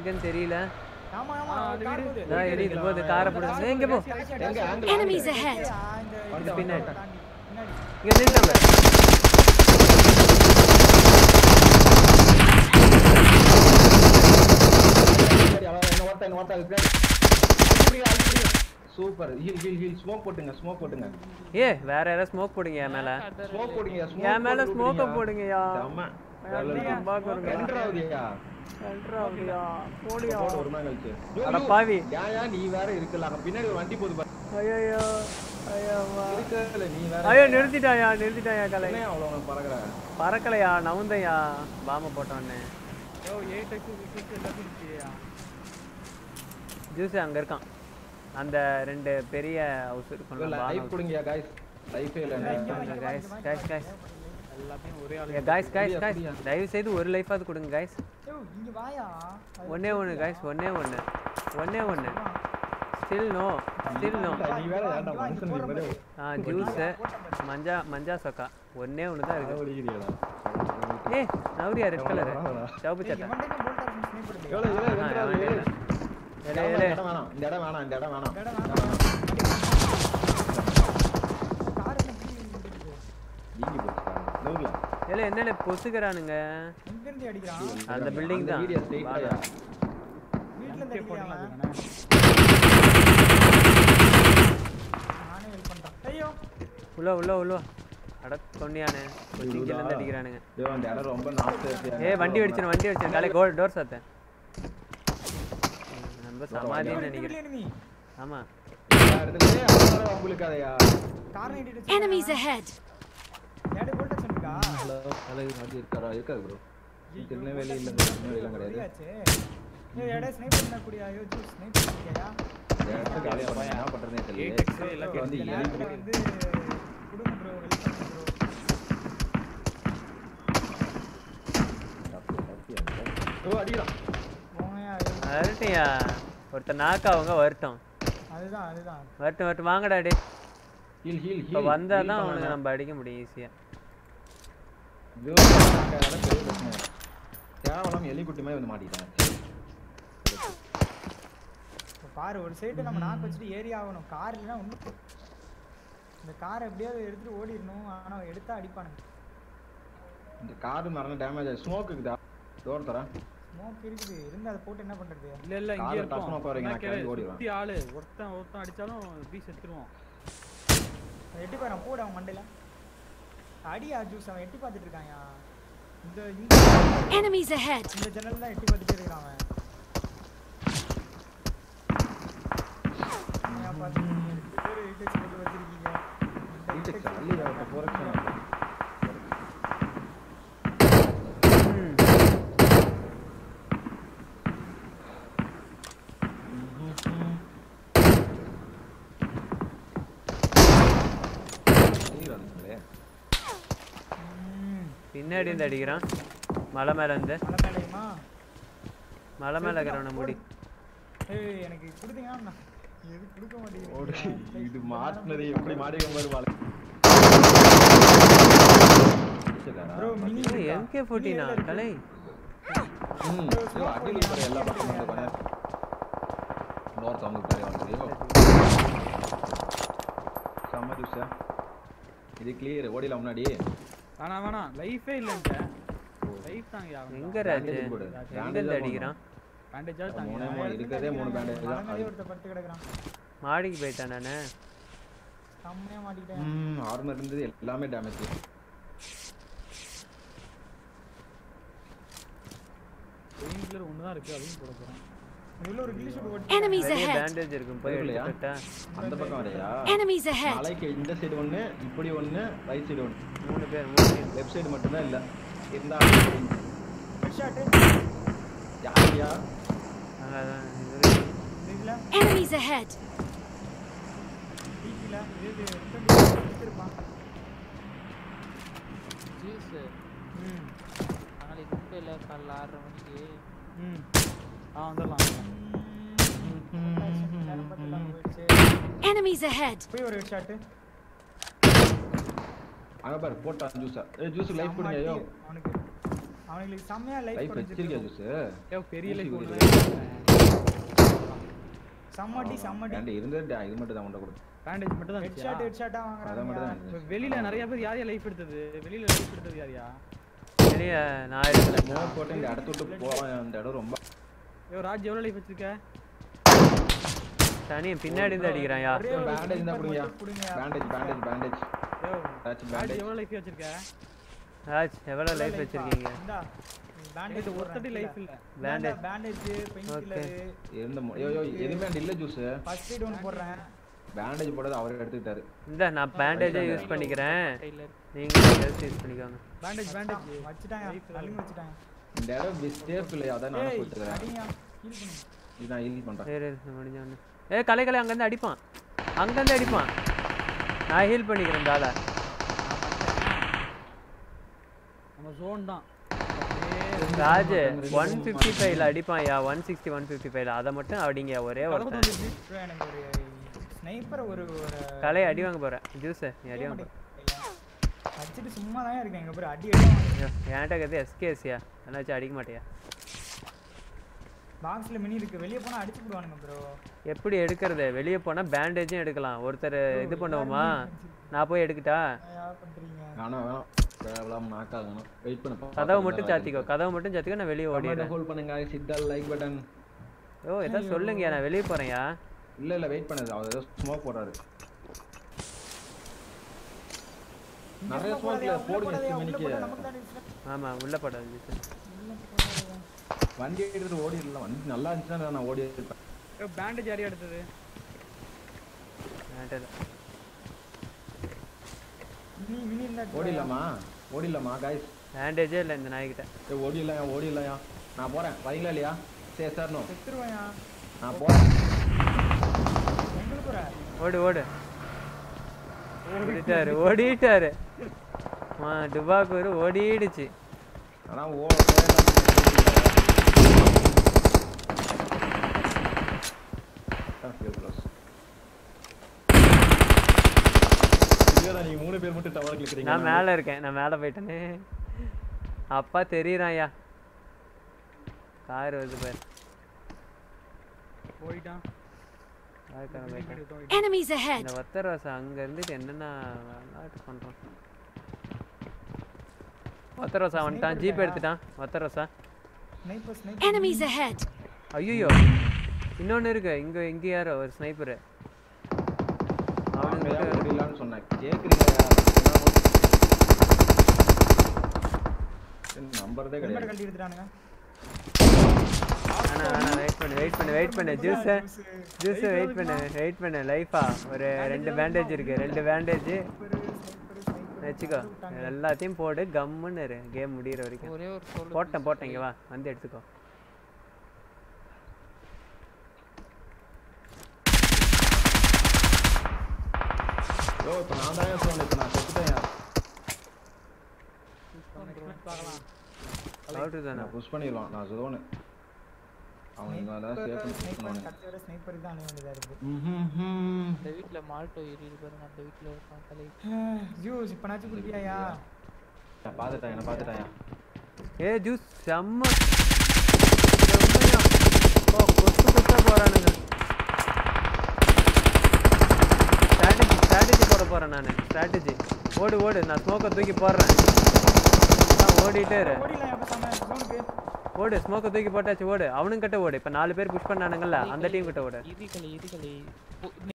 இருக்குன்னு தெரியல ஆமா ஆமா ஆ, அது கார் வீடு. போகுது. நான் எரியுது போது காரை போடுங்க எங்க போ எங்க angle Enemies angle. ahead. ஆ, இந்த இந்த இது பின்னாடி. தாண்டி, பின்னாடி. இங்க நிறுத்தாம சரி, அவ்வளவுதான். இன்னும் ஒருத்தன், இன்னும் ஒருத்தன் இருக்கு. அடிக்கிறீங்க, அடிக்கிறீங்க. Super heal heal heal smoke போட்டுங்க ஸ்மோக் போட்டுங்க ஏ வேற யாராவது ஸ்மோக் போடுங்க என் மேல ஸ்மோக் போடுங்க என் மேல ஸ்மோக்க போடுங்கயா செம்ம பாக்க வருங்க ரெண்டாவதுயா அப்படியா போடியா போட்டு ஒரு நாள் கழிச்சு அட பாவி. ஏன் ஏன் நீ வேற இருக்குல்ல அங்க பின்னாடி ஒரு வண்டி போகுது பாரு. ஐயோ ஐயோவா இருக்குல்ல நீ வேற ஐயோ நிறுத்திட்டாயா நிறுத்திட்டாயா கலை என்ன அவ்வளவு உனக்கு பறக்குற பறக்கலையா நவுந்தையா பாம போட்டோன்னு ஓ எயிட் எக்ஸ் சிக்ஸ் எக்ஸ் எல்லாத்தையும் இருக்கியா ஜூஸ் அங்க இருக்கான் அந்த ரெண்டு பெரிய ஹவுஸ் இருக்கும்ல லைஃப் கொடுங்கயா गाइस லைஃபே இல்ல கைஸ் கைஸ் கைஸ் எல்லாத்தையும் ஒரே ஆள் கைஸ் கைஸ் அப்படியா, கைஸ் அப்படியா? தயவு செய்து ஒரு லைஃபாவது கொடுங்க கைஸ் ஏய், இங்க வாயா அது ஒண்ணே ஒன்று கைஸ் ஒண்ணே ஒன்று ஒண்ணே ஒன்று ஸ்டில் நோ ஸ்டில் நோ நீ வேற ஏன்டா மனுஷன் நீ மாதிரி ஆ ஜூஸு மஞ்சா மஞ்சா சொக்கா ஒண்ணே ஒன்று தான் இருக்கு ஓடிக்கிறியடா ஏ நவரியா ரெட் கலரு சிவப்பு ஏய், சட்டை இவன்ட்ட என்ன bolt action sniper இல்லையா? எவ்வளவு எவ்வளவு ஆ, வென்றாரு அவன்டே இல்ல. ஏலே, இந்த ஏலே. இடம் வேணாம் இந்த இடம் வேணாம் இந்த இடம் வேணாம் வேடா, இந்த வேணாம். இடம் வேணாம். கார் என்ன கீழே நின்னுட்டு? வீங்கி போச்சு பாரு. நவுர்ல. ஏலே என்னல பொசுக்கிறானுங்க எங்க இருந்து அடிக்கிறான் அந்த building அந்த தான். வீடியோ straight வாடா. ஆயா. வீட்ல இருந்து அடிக்கிறான் அவன். போடலாம் நானே ஹெல்ப் பண்றேன் ஐயோ உள்ள உள்ள உள்ள அட கொன்னியானே கொச்சிங்கில இருந்து அடிக்கிறானுங்க ஐயோ, அந்த இடம் ரொம்ப நாஸ்தியா இருக்கு. ஏய் வண்டி வெடிச்சிரு வண்டி வெடிச்சிரு காலை கோல் டோர் சாத்த நம்ம சமாதின்னு நினைக்கிறேன் enemy. ஆமா எல்லா இடத்துலயும் ஏய், அதனால உங்களுக்கு அதையா? கார் நீட்டிட்டு வச்சிருக்கான். Enemies ahead. ஏடா bolt action இருக்கா? ஹலோ, ஹலோ, இது மாதிரி இருக்காரா? இருக்காரு bro. திருநெல்வேலி இல்ல, திருநெல்வேலிலாம் கிடையாது. புரியாச்சே. ஏய், ஏடா sniper என்ன கூடியா? ஐயோ, ஜூ, sniper இருக்கியா? இந்த இடத்த காலியா பண்ண என்ன பண்றதுனே தெரியல. எயிட் எக்ஸ் bro, எல்லாத்தையும் வந்து இந்த எலி நேரத்துல வந்து கொடுங்க bro, help பண்ணுங்க bro. தப்பு, தப்பு எனக்கு. ஓ, அடிக்கிறான். போங்கயா, ஐயோ. வரட்டியா ஒருத்தர் நாக்கு அவங்க வரட்டும் அதுதான் அதுதான் வரட்டும் வரட்டும் வாங்கடா டே ஹீல், ஹீல், இப்போ ஹீல். வந்தா ஹீல் தான் பண்ண அவனுக்கு வேணாம். நம்ம அடிக்க முடியும் ஈஸியா ஐயோ, நாங்க அதெல்லாம் பெரிய பிரச்சனை. கேவலம் எலிக்குட்டி மாதிரி வந்து மாட்டிக்கிட்டேன். இப்போ பாரு ஒரு சைடு நம்ம நாக்கு வச்சுட்டு ஏறி ஆகணும் கார் இல்லைன்னா ஒன்றும் இந்த காரை எப்படியாவது எடுத்துட்டு ஓடிடணும் ஆனா எடுத்தா அடிப்பானுங்க இந்த கார் மரண டேமேஜ் ஆகி ஸ்மோக் இருக்குதா டோர் தரேன் ஸ்மோக் இருக்குது இருந்து அதை போட்டு என்ன பண்றது இல்ல இல்ல இங்கே காலை இருப்போம் டக்குனு உட்காருங்க, நான் சொன்னா கேளு, கிளம்பி ஓடிடுவேன். சுத்தி ஆளு ஒருத்தன் ஒருத்தன் அடிச்சாலும் எப்படி செத்துருவோம் அவன் எட்டி பாரு போடு அவன் மண்டையில அடியா ஜூஸ் அவன் எட்டி பார்த்துட்டு இருக்கான்யா இந்த இந்த Enemies ahead. இந்த ஜன்னல் தான் எட்டி பார்த்துட்டே இருக்கிறான் அவன் ஏன் பார்த்துருக்கீங்க ரெண்டு பேரும் எயிட் எக்ஸ் போட்டு வச்சிருக்கீங்க இந்த வீட்டு 8x தள்ளி வரட்ட போறேன் ம். ம், பின்னாடி இருந்து அடிக்கிறான் மலை மேல இருந்து மலை மேலேயுமா மலை மேல இருக்கிறவன முடி ஏய் எனக்கு கொடுத்தீங்கன்னா நான் எது கொடுக்க ஓடு மாட்டேங்குது இது மாட்டினது எப்படி மாட்டிக்க மாதிரி வாழ ப்ரோ மினி எம்கே ஃபோர்டீனா கலை ம் ஐயோ, அடியில் இருக்கிற எல்லா பக்கமும் வந்து பண்ண டோர் தந்து பாரு வந்து ஐயோ செம்ம ஜூஸா இது கிளியர் ஓடிலாம் முன்னாடி வேணாம் வேணாம் லைஃபே இல்லைங்க லைஃப் தாங்க எங்க ராஜு bandage போடு. எங்க bandage இருந்து தான் அடிக்கிறான் பேண்டேஜா தாங்க மூணே மூணு இருக்கிறதே மூணு பேண்டேஜ் மலை தான் மேலே ஒருத்தர் படுத்து கிடக்குறான் மாடிக்கு போயிட்டான் நானு செம்மையா மாட்டிக்கிட்டேன் ம் ஆர்மர் இருந்தது எல்லாமே டேமேஜ் பெயின் கில்லர் ஒன்று தான் இருக்கு அதையும் போட போகிறேன் உள்ள ஒரு கிளி ஷூட் ஓட்டி Enemies நிறைய ahead. பேண்டேஜ் இருக்கும் போய் இல்லையா? எடுத்துட்டா அந்த பக்கம் வரையா Enemies ahead. மலைக்கு இந்த சைடு ஒன்று இப்படி ஒன்று ரைட் சைடு ஒன்று மூணு பேர் மூணு பேர் லெஃப்ட் சைடு மட்டும்தான் இல்லை இருந்தா ஹெட் ஷாட் யாரையா அங்க அதான் இது இருக்கு. இதுல Enemies ahead. டிகில இது எடுத்துருப்பான் ஜூஸ் ம் நாளைக்கு மும்பையில் காலைல ஆறரை மணிக்கு ம் ஆ வந்துடலாம் நேரம் பார்த்து இல்லாம போயிடுச்சு Enemies ahead. போய் ஒரு ஹெட் ஷாட் அங்க பாரு போட்டான் ஜூஸா ஏ ஜூஸ் லைஃப் கொடுங்க ஐயோ அவனுக்கு அவனுங்களுக்கு செம்மையா லைஃப் லைஃப் வச்சிருக்கியா குறைஞ்சிருக்கு ஜூஸ் ஏ பெரிய லைஃப் ஊசி செம்மடி செம்மடி ஏன்டா இருந்தது இது மட்டும் தான் கொண்டு கொடுத்து பேண்டேஜ் மட்டும் தான் ஹெட் ஷாட் ஹெட் ஷாட்டா அதை மட்டும் தான் வாங்குறாங்க இப்ப வெளியில நிறைய பேர் யார் யார் லைஃப் எடுத்தது வெளியில லைஃப் எடுத்தது யார் யா வெளியே நான் எடுக்கல ஸ்மோக் போட்டு இந்த இடத்த விட்டு போவான் அந்த இடம் ரொம்ப ஐயோ ராஜ் எவ்வளவு லைஃப் வச்சிருக்க தனியும் பின்னாடி இருந்து அடிக்கிறான்யா ஒரே ஒரு பேண்டேஜ் தான் sniper கொடுங்க மட்டும் கொடுங்க. பேண்டேஜ் பேண்டேஜ் பேண்டேஜ் ஐயோ ராஜ் ராஜ் பேண்டேஜ் எவ்வளவு லைஃப் வச்சிருக்க ராஜ் எவ்வளோ லைஃப் வச்சிருக்கீங்க இந்தா, பேண்டேஜ் இது ஒருத்தடி லைஃப் இல்ல Bandage. பேண்டேஜ் பெயின் கில்லர் இருந்த மு- ஐயோ ஐயோ, எதுவுமே அந்த இல்ல ஜூஸ் ஃபர்ஸ்ட் எய்ட் ஒன்று போடுறேன் பேண்டேஜ் போட்டது அவர் எடுத்துக்கிட்டாரு இந்த நான் பேண்டேஜே யூஸ் பண்ணிக்கிறேன் டெய்லர் நீங்கள் ஹெல்த் யூஸ் பண்ணிக்கோங்க பேண்டேஜ் பேண்டேஜ் வச்சுட்டாங்க நலுங்கு வச்சுட்டாங்க இந்த இடம் சேஃப் இல்லையா அதான் நான் ஏய் சொல்லிட்டு அடிங்க ஹீல் பண்ணு இது நான் ஹீல் பண்றேன் சரி முடிஞ்ச உடனே ஏ கலை கலை அங்கேருந்து அடிப்பான் அங்கேருந்து அடிப்பான் நான் ஹீல் பண்ணிக்கிறேன் இந்த ஆளை நம்ம ஜோன் தான் ராஜ் ஒன் ஃபிஃப்டி ஃபைவ்ல அடிப்பான்யா ஒன் சிக்ஸ்டி ஒன் ஃபிஃப்டி ஃபைவ்ல அதை மட்டும் அடிங்க ஒரே ஒருத்தன் bro, எனக்கு ஒரு ஸ்னைப்பர் ஒரு ஒரு கலை அடி வாங்க போகிறேன் ஜூஸ் நீ அடி வாங்க போற. வச்சுட்டு சும்மா தான் இருக்கேன் எங்க பேர் அடி அடி ஐயோ, என்கிட்ட கற்று எஸ்கேசியா என்ன வச்சு அடிக்க மாட்டியா பாக்ஸ்ல மினி இருக்கு வெளிய போனா அடிச்சு போடுவானுங்க ப்ரோ எப்படி எடுக்கிறது வெளியே போனால் பேண்டேஜும் எடுக்கலாம் ஒருத்தர் இது பண்ணுவோமா நான் போய் எடுக்கட்டா யார் பண்றீங்க வேணாம் வேணாம் தேவையில்லாம நாக்காக வேணாம் வெயிட் பண்ண கதவை மட்டும் சாத்திக்கோ கதவை மட்டும் சாத்திக்கோ நான் வெளியே ஓடிடுறேன் ஹோல்ட் பண்ணுங்க சித்தால் லைக் பட்டன் ஓ ஏதாவது சொல்லுங்கயா நான் வெளியே போகிறேன்யா இல்ல இல்ல வெயிட் பண்ணுது அவர் ஏதோ ஸ்மோக் போடுறாரு நிறைய ஸ்மோக்ல போடுங்க மினிக்கு ஆமாம் உள்ளே போடாது ஜூஸ் வண்டி எடுத்துட்டு ஓடிடலாம் வண்டி நல்லா இருந்துச்சுன்னா நான் ஓடி இருப்பேன் ஐயோ பேண்டேஜ் யாரையா எடுத்தது என்கிட்ட இல்ல. மினி மினி இல்ல ஓடிடலாமா ஓடிடலாமா காய்ஸ் பேண்டேஜே இல்லை இந்த நாய்கிட்ட ஏய் ஓடிடலையா ஓடிடலையா நான் போறேன் வரீங்களா இல்லையா சரி சார் நோ செத்துருவேன் நான் போறேன் எங்க போற ஓடு ஓடு ஓடிட்டாரு ஓடிட்டாரு ஆ டுபாக்கூர் ஓடிடுச்சு ஆனா ஓ நீங்க மூணு பேர் மட்டும் டவர் கிளிக்கிறீங்க நான் மேலே இருக்கேன் நான் மேலே போயிட்டேனே அப்பா தெரியுறான்யா கார் வருது பாரு போயிட்டான் காருக்காரன் போயிட்டான் போயிட்டான். Enemies ahead! இந்த ஒத்த ரோசா அங்கே இருந்துட்டு என்னென்ன விளையாட்டு பண்ணுறான் ஒத்த ரோசா வந்துட்டான் ஜீப் எடுத்துட்டான் ஒத்த ரோசா ஸ்னைப்பர் ஸ்னைப்பர் Enemies ahead! ஐயோ இன்னொன்று இருக்கு இங்கே இங்கே யாரோ ஒரு ஸ்னைப்பரு அவனுக்கு அவனுக்கு மட்டும் ஓடிடலாம்னு சொன்னேன் கேக்குறீங்க நம்புறதே ஹெல்மெட் கிடையாது கழட்டி எடுத்துட்டானுங்க வேணாம் வேணாம் வெயிட் பண்ணு வெயிட் பண்ணு வெயிட் பண்ணு ஜூஸு ஜூஸு வெயிட் பண்ணு வெயிட் பண்ணு லைஃபா ஒரு ரெண்டு பேண்டேஜ் இருக்கு ரெண்டு பேண்டேஜ் வச்சுக்கோ எல்லாத்தையும் போடு கம்முன்னு இரு கேம் முடியிற வரைக்கும் ஒரே ஒரு சோல் போட்டேன் போட்டேன் இங்க வா வந்து எடுத்துக்கோ ஓ இப்போ நான் தான் சொன்னேன் இப்போ நான் செத்துட்டேன் பார்க்கலாம் அவுட்டு தானே நான் புஷ் பண்ணிடலாம் நான் ஜோனு அவனுங்க அதான் சேஃப் ஸ்னைப்பர் பண்ணுவாங்க கத்தி வர ஸ்னைப்பர் தான் அணிய வேண்டியதா இருக்கு அந்த வீட்ல மால்ட்டோ எரியுது பாருங்க அந்த வீட்ல இருக்கான் தலை ஜூஸ் இப்ப நாச்சும் குடிப்பியாயா நான் பார்த்துட்டேன் என்ன பார்த்துட்டேன் ஏ ஜூஸ் செம்ம செம்மையா ஓ கொத்து கொத்தா போறானுங்க ஸ்ட்ராட்டஜி ஸ்ட்ராட்டஜி போட போறேன் நான் ஸ்ட்ராட்டஜி ஓடு ஓடு நான் ஸ்மோக்கை தூக்கி போடுறேன் நான் ஓடிட்டே இரு ஓடிலாம் எப்ப சொன்ன ஜோனுக்கு ஓடு ஸ்மோக்கை தூக்கி போட்டாச்சு ஓடு அவனுங்க கிட்ட ஓடு இப்போ நாலு பேர் புஷ் பண்ணானுங்கல்ல அந்த டீம் கிட்ட ஓடு இதுகளை இதுகளை